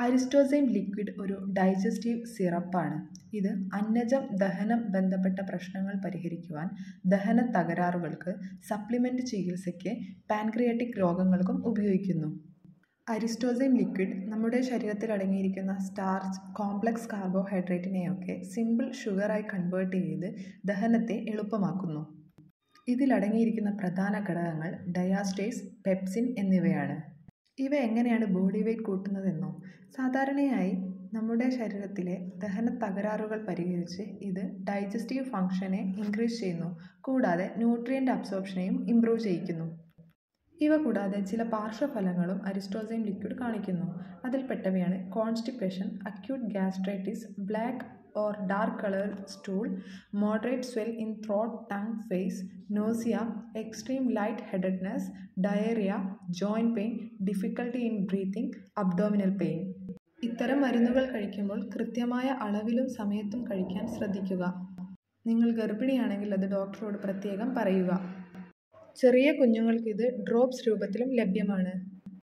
അരിസ്റ്റോസൈം liquid ഒരു digestive സിറപ്പാണ് ഇത് അന്നജം ദഹനം ബന്ധപ്പെട്ട പ്രശ്നങ്ങൾ പരിഹരിക്കുവാൻ ദഹന തകരാറുകൾക്ക് സപ്ലിമെൻ്റ് ചികിത്സയ്ക്ക് പാൻക്രിയാറ്റിക് രോഗങ്ങൾക്കും ഉപയോഗിക്കുന്നു അരിസ്റ്റോസൈം ലിക്വിഡ് നമ്മുടെ ശരീരത്തിൽ അടങ്ങിയിരിക്കുന്ന സ്റ്റാർച്ച് കോംപ്ലക്സ് കാർബോഹൈഡ്രേറ്റിനെയൊക്കെ സിമ്പിൾ ഷുഗറായി കൺവേർട്ട് ചെയ്ത് ദഹനത്തെ എളുപ്പമാക്കുന്നു ഇതിലടങ്ങിയിരിക്കുന്ന പ്രധാന ഘടകങ്ങൾ ഡയാസ്റ്റേസ് പെപ്സിൻ എന്നിവയാണ് ഇവ എങ്ങനെയാണ് ബോഡി വെയ്റ്റ് കൂട്ടുന്നതെന്നോ സാധാരണയായി നമ്മുടെ ശരീരത്തിലെ ദഹന തകരാറുകൾ പരിഹരിച്ച് ഇത് ഡൈജസ്റ്റീവ് ഫംഗ്ഷനെ ഇൻക്രീസ് ചെയ്യുന്നു കൂടാതെ ന്യൂട്രിയൻ്റ് അബ്സോർപ്ഷനെയും ഇംപ്രൂവ് ചെയ്യിക്കുന്നു ഇവ കൂടാതെ ചില പാർശ്വഫലങ്ങളും അരിസ്റ്റോസൈം ലിക്വിഡ് കാണിക്കുന്നു അതിൽപ്പെട്ടവയാണ് constipation acute gastritis black or dark colour stool moderate swell in throat tongue face nausea extreme light headedness diarrhoea joint pain difficulty in breathing abdominal pain ഇത്തരം മരുന്നുകൾ കഴിക്കുമ്പോൾ കൃത്യമായ അളവിലും സമയത്തും കഴിക്കാൻ ശ്രദ്ധിക്കുക നിങ്ങൾ ഗർഭിണിയാണെങ്കിൽ അത് ഡോക്ടറോട് പ്രത്യേകം പറയുക ചെറിയ കുഞ്ഞുങ്ങൾക്ക് ഇത് ഡ്രോപ്സ് രൂപത്തിലും ലഭ്യമാണ്